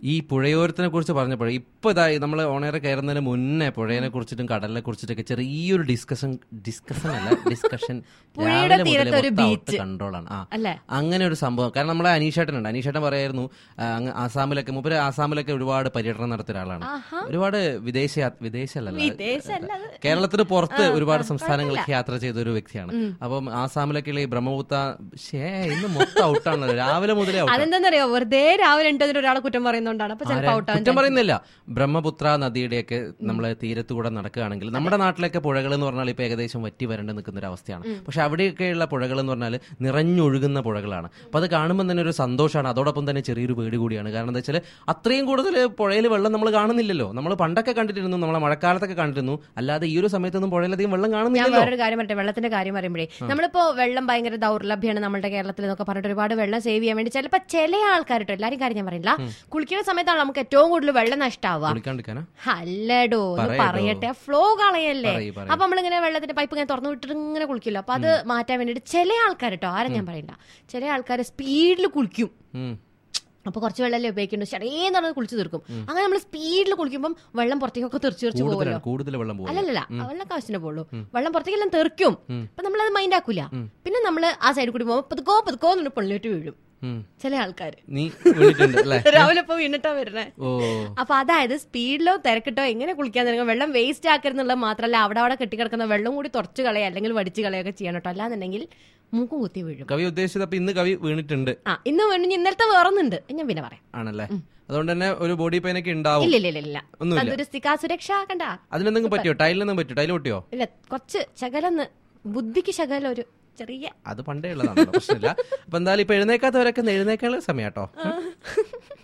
ഈ പുഴയോരത്തിനെ കുറിച്ച് പറഞ്ഞപ്പോൾ ഇപ്പൊ ഇതാ നമ്മൾ ഓണേറെ കയറുന്നതിന് മുന്നേ പുഴയെ കുറിച്ചിട്ടും കടലിനെ കുറിച്ചിട്ടൊക്കെ ചെറിയൊരു ഡിസ്കഷൻ ഡിസ്കഷൻ അല്ല ഡിസ്കഷൻ പുഴയുടെ തീരത്ത് ഒരു beach. കൺട്രോളാണ് ആ അല്ലേ അങ്ങനെ ഒരു സംഭവം കാരണം നമ്മളെ അനീഷേട്ടനുണ്ട് അനീഷേട്ടൻ പറയായിരുന്നു ആ, അങ്ങ് ആസാമിലൊക്കെ മൂപ്പര് ആസാമിലൊക്കെ ഒരുപാട് പര്യടനം നടത്തിയ ഒരാളാണ് ആഹാ. ഒരുപാട് വിദേശ യാ- വിദേശമല്ല വിദേശല്ല അത് കേരളത്തിന് പുറത്ത് ഒരുപാട് സംസ്ഥാനങ്ങൾക്ക് യാത്ര ചെയ്ത ഒരു വ്യക്തിയാണ് അപ്പം ആസാമിലൊക്കെയുള്ള ഈ ബ്രഹ്മപുത്ര ഷേ ഇന്ന് മൊത്തം ഔട്ടാണല്ലോ രാവിലെ മുതലേ ഔട്ട് അതെന്താന്നറിയോ വെറുതെ രാവിലെ രണ്ടതിന് ഒരാളെ കുറ്റം പറയുന്നോണ്ടാണ് അപ്പൊ ചിലപ്പോ ഔട്ടാൻ കുറ്റം പറയുന്നില്ല ബ്രഹ്മപുത്ര നദിയുടെയൊക്കെ നമ്മളെ തീരത്തുകൂടെ നടക്കുകയാണെങ്കിൽ നമ്മുടെ നാട്ടിലൊക്കെ പുഴകൾ എന്ന് പറഞ്ഞാൽ ഇപ്പൊ ഏകദേശം വറ്റി വരണ്ട് നിൽക്കുന്ന ഒരു അവസ്ഥയാണ് പക്ഷെ അവിടെയൊക്കെയുള്ള പുഴകൾ എന്ന് പറഞ്ഞാൽ നിറഞ്ഞൊഴുകുന്ന പുഴകളാണ് അപ്പൊ അത് കാണുമ്പോൾ തന്നെ ഒരു സന്തോഷമാണ് അതോടൊപ്പം തന്നെ ചെറിയൊരു പേടി കൂടിയാണ് കാരണം എന്താ വെച്ചാൽ അത്രയും കൂടുതൽ പുഴയിൽ വെള്ളം നമ്മൾ കാണുന്നില്ലല്ലോ നമ്മൾ പണ്ടൊക്കെ കണ്ടിട്ടിരുന്നു നമ്മളെ മഴക്കാലത്തൊക്കെ കണ്ടിരുന്നു അല്ലാതെ ഈ ഒരു സമയത്തൊന്നും പുഴയിലധികം വെള്ളം ഞാൻ കാണുന്നില്ലല്ലോ വേറൊരു കാര്യം പറയട്ടെ വെള്ളത്തിന്റെ കാര്യം പറയുമ്പോഴേ നമ്മളിപ്പോ വെള്ളം ഭയങ്കര ദൗർലഭ്യമാണ് നമ്മുടെ കേരളത്തിൽ എന്നൊക്കെ പറഞ്ഞിട്ട് ഒരുപാട് വെള്ളം സേവ് ചെയ്യാൻ വേണ്ടി ചിലപ്പോ ചില ആൾക്കാർ കേട്ടോ എല്ലാരും കാര്യം ഞാൻ പറയില്ല കുളിക്കുന്ന സമയത്താണ് നമുക്ക് ഏറ്റവും കൂടുതൽ വെള്ളം നഷ്ടാവുക കുളിക്കാണ്ടിരിക്കാനാ അല്ലടോ ഒന്ന് പറയടോ. പറയട്ടെ ഫ്ലോ കളയല്ലേ പറയ്, പറയ്. അപ്പൊ നമ്മളിങ്ങനെ വെള്ളത്തിന്റെ പൈപ്പ് ഇങ്ങനെ തുറന്നു വിട്ടിട്ട് ഇങ്ങനെ കുളിക്കില്ല അപ്പൊ അത് മാറ്റാൻ വേണ്ടിട്ട് ചില ആൾക്കാർ കേട്ടോ ആരും ഞാൻ പറയില്ല ചില ആൾക്കാർ സ്പീഡിൽ കുളിക്കും ഉം. അപ്പൊ കുറച്ച് വെള്ളമല്ലേ ഉപയോഗിക്കുന്നു ഷടേന്ന് പറഞ്ഞ് കുളിച്ചു തീർക്കും അങ്ങനെ നമ്മൾ സ്പീഡിൽ കുളിക്കുമ്പോൾ വെള്ളം പുറത്തേക്കൊക്കെ തെറിച്ച് തെറിച്ച് പോകുമല്ലോ കൂടുതലാണ് കൂടുതൽ വെള്ളം പോകും അല്ലല്ല വെള്ളം ആവശ്യത്തിന് പോകുള്ളൂ വെള്ളം പുറത്തേക്കെല്ലാം തെറിക്കും അപ്പൊ നമ്മൾ അത് മൈൻഡ് ആക്കൂല പിന്നെ നമ്മൾ ആ സൈഡിൽ കൂടി പോകുമ്പോൾ പതുക്കോ പതുക്കോ എന്ന് പൊള്ളിട്ട് വീഴും ഉം. ചില ആൾക്കാർ നീ വീണിട്ടുണ്ട് അല്ലേ രാവിലെ ഇപ്പൊ വീണിട്ടാ വരുന്നേ ഓ അപ്പൊ അതായത് സ്പീഡിലോ തിരക്കിട്ടോ എങ്ങനെ കുളിക്കാൻ തുടങ്ങും വെള്ളം വേസ്റ്റ് ആക്കരുന്നുള്ള മാത്രമല്ല അവിടെ അവിടെ കെട്ടിക്കിടക്കുന്ന വെള്ളം കൂടി തുറച്ചു കളയുക അല്ലെങ്കിൽ വടിച്ചു കളയൊക്കെ ചെയ്യണം കേട്ടോ അല്ലാന്നുണ്ടെങ്കിൽ മൂക്കും കുത്തി വീഴും കവി ഉദ്ദേശിച്ചത് അപ്പൊ ഇന്ന് കവി വീണിട്ടുണ്ട് ആ ഇന്ന് വീണു ഇനി ഇന്നലത്തെ വേറൊന്നുണ്ട് ഞാൻ പിന്നെ പറയാം ആണല്ലേ അതുകൊണ്ട് തന്നെ ഒരു ബോഡി പെയിൻ ഒക്കെ ഉണ്ടാവും ഇല്ല ഇല്ല ഇല്ല ഇല്ല ഒന്നുമില്ല. അതൊരു സ്ഥികാ സുരക്ഷ കണ്ട അതിനെന്തെങ്കിലും പറ്റിയോ ടൈലിനൊന്നും പറ്റിയോ ടൈൽ പൊട്ടിയോ ഇല്ല കുറച്ച് ശകലന്ന് ബുദ്ധിക്ക് ശകലം ഒരു ചെറിയ അത് പണ്ടേ ഉള്ളതാണ് പ്രശ്നമില്ല അപ്പൊ എന്തായാലും ഇപ്പൊ എഴുന്നേക്കാത്തവരൊക്കെ ഒന്ന് എഴുന്നേക്കാനുള്ള സമയം കേട്ടോ